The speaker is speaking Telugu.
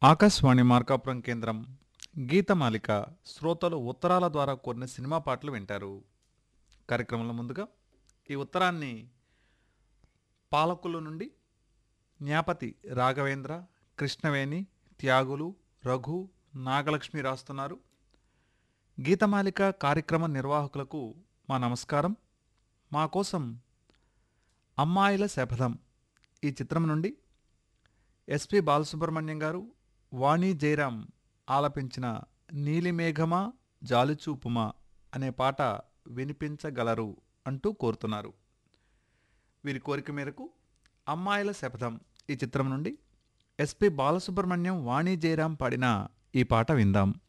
ఆకాశవాణి మార్కాపురం కేంద్రం గీతమాలిక శ్రోతలు ఉత్తరాల ద్వారా కొన్ని సినిమా పాటలు వింటారు కార్యక్రమంలో ముందుగా ఈ ఉత్తరాన్ని పాలకులు నుండి జ్ఞాపతి రాఘవేంద్ర కృష్ణవేణి త్యాగులు రఘు నాగలక్ష్మి రాస్తున్నారు గీతమాలిక కార్యక్రమ నిర్వాహకులకు మా నమస్కారం మా కోసం అమ్మాయిల శపథం ఈ చిత్రం నుండి ఎస్పి బాలసుబ్రహ్మణ్యం గారు వాణి జయరాం ఆలపించిన నీలిమేఘమా జాలిచూపుమా అనే పాట వినిపించగలరు అంటూ కోరుతున్నారు వీరి కోరిక మేరకు అమ్మాయిల శపథం ఈ చిత్రం నుండి ఎస్పి బాలసుబ్రహ్మణ్యం వాణి జయరాం పాడిన ఈ పాట విందాం